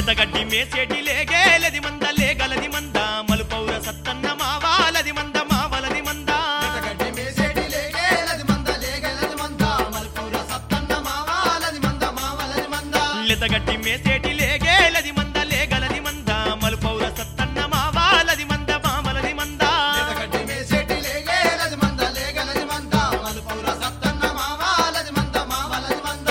లేతగడ్డి మేసేటి లేగేలది మంద లేగలది మంద మలుపౌర సత్తన్న మావాలది మంద మావలది మంద ఎతగడ్డి మేసేటి లేగేలది మంద లేగేలది మంద మల్పూర సత్తన్న మావాలది మంద మావలది మంద లేతగడ్డి మేసేటి లేగేలది మంద లేగలది మంద మలుపౌర సత్తన్న మావాలది మంద మామలది మంద ఎతగడ్డి మేసేటి లేగేలది మంద లేగేలది మంద మల్పూర సత్తన్న మావాలది మంద మావలది మంద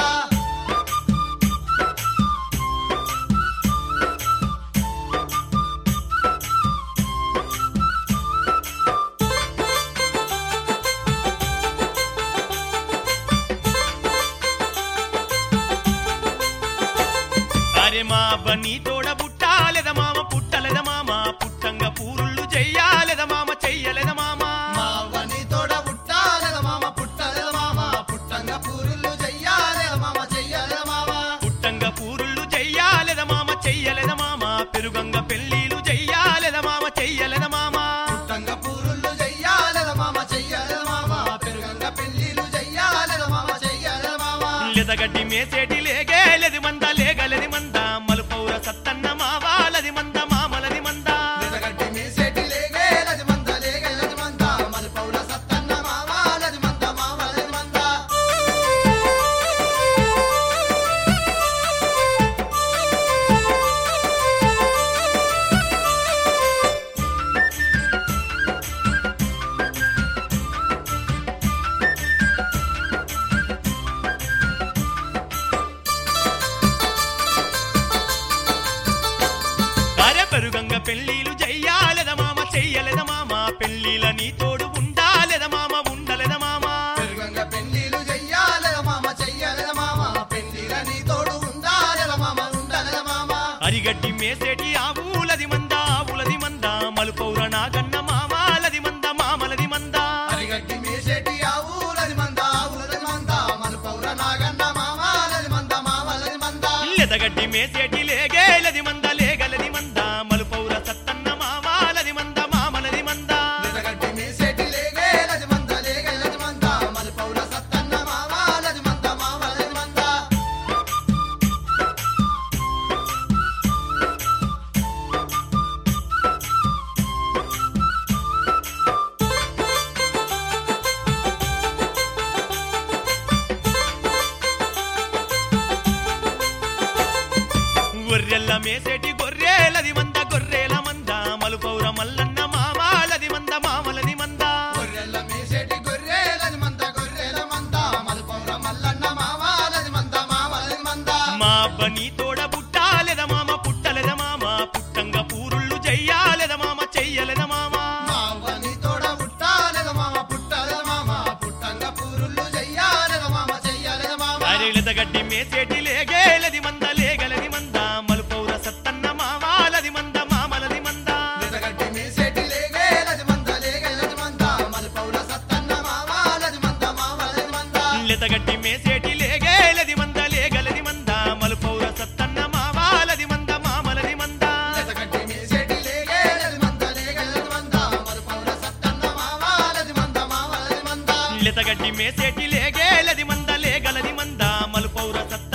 అరే మా బన్నీ తోడ పుట్టాలెద మామ పుట్టలెద మామ పుట్టంగ పూరుళ్ళు చెయ్యాలెద మామ చెయ్యలెద మామ మావని తోడ పుట్టాలెద మామ పుట్టలెద మామ పుట్టంగ పూరులు చెయ్యాలెద మామ చెయ్యాలెద మామ పుట్టంగ పూరుళ్ళు చెయ్యాలెద మామ చెయ్యలెద మామ పెరుగంగ పెళ్ళిళ్ళు చెయ్యాలెద మామ చెయ్యలెద మామ పుట్టంగ పూరులు చెయ్యాలెద మామ చెయ్యాలెద మామ పెరుగంగ పెళ్ళిళ్ళు చెయ్యాలెద మామ చెయ్యాలెద మామ లెదగడ్డి మేసేటి లేగేలది మంద లేగలది మంద మలుపౌర సత్తన్న మావాలది మంద మామలది మంద నిలగడ్డి మీసేటి లేగేలది మంద లేగేలది మంద మల్పౌల సత్తన్న మావాలది మంద మావలది మంద అరే పెరుగంగ పెళ్ళిళ్ళు చెయ్యాలెద మామ చెయ్యలెద మామ పెళ్ళిళ్ళ నీ తోడు ఉండాలెద మామ ఉండలెద మామ పెరుగంగ పెళ్ళిళ్ళు చెయ్యాలెద మామ చెయ్యాలెద మామ పెళ్ళిల నీ తోడు ఉండాలెద మామ ఉండాలెద మామ అరిగడ్డి మేసేటి ఆవులది మంద ఆవులది మంద మలుపౌర నాగన్న మామాలది మంద మామలది మంద అరిగడ్డి మీసేటి ఆవులది మంద ఆవులది మంద మల్పౌల నాగన్న మావాలది మంద మావలది మంద లెదగడ్డి మేసేటి లేగేలది మంద లేగలది మంద మలుపౌర సత్తన్న మామాలది మంద మామలది మంద నిలగడ్డి మీసేటి లేగేలది మంద లేగేలది మంద మల్పౌల సత్తన్న మావాలది మంద మావలది మంద గొర్రెల్ల మేసేటి గొర్రెలది మంద గొర్రెల మంద మలుపౌర మల్లన్న మామాలది మంద మామలది మంద గొర్రెల మీసేటి గొర్రెలది మంద గొర్రెల మంద మల్పౌర మల్లన్న మావాలది మంద మావలది మంద మా బనీ తోడ పుట్టాలెద మామ పుట్టలెద మామ పుట్టంగ పూరుళ్ళు చెయ్యాలెద మామ చెయ్యలెద మామ మావని తోడ పుట్టాలెద మామ పుట్టాలెద మామ పుట్టంగ పూరుళ్ళు చెయ్యాలెద మామ చెయ్యాలెద మామ అరెలెదగడ్డి మేసేటి లేగేలది మంద లేగలది మంద మలుపౌర సత్తన్న మామాలది మంద మామలది మంద నిలగడ్డి మీసేటి లేగేలది మంద లేగేలది మంద మల్పౌల సత్తన్న మావాలది మంద మావలది మంద లెతగడ్డి మేసేటి లేగేలది మంద లేగలది మంద మలుపౌర సత్తన్న మామాలది మంద మామలది మంద నిలగడ్డి మీసేటి లేగేలది మంద లేగేలది మంద మల్పౌల సత్తన్న మావాలది మంద మావలది మంద లెతగడ్డి మేసేటి లేగేలది మంద లేగలది మంద మలుపౌర సత్త